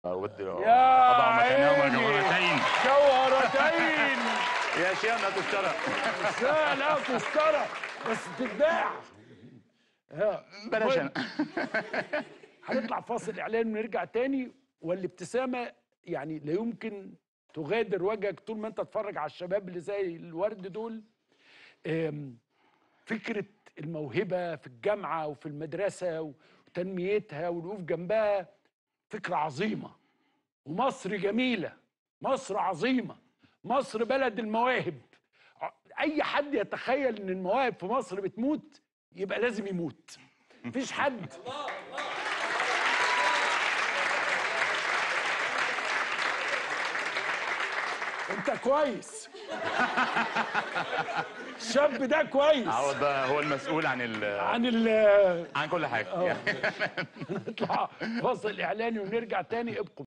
ود يا أضع مكانهما عيني. جوهرتين جوهرتين يا شيخ لا تشترى لا لا تشترى بس تتباع ها، بلاش المهم، انا هنطلع فاصل اعلان ونرجع تاني والابتسامه يعني لا يمكن تغادر وجهك طول ما انت تتفرج على الشباب اللي زي الورد دول آم، فكره الموهبه في الجامعه وفي المدرسه وتنميتها والوقوف جنبها فكره عظيمه ومصر جميله مصر عظيمه مصر بلد المواهب ع- اي حد يتخيل ان المواهب في مصر بتموت يبقى لازم يموت مفيش حد انت كويس الشاب ده كويس عوض ده هو المسؤول عن ال... عن ال عن كل حاجه نطلع فاصل اعلاني ونرجع تاني ابقوا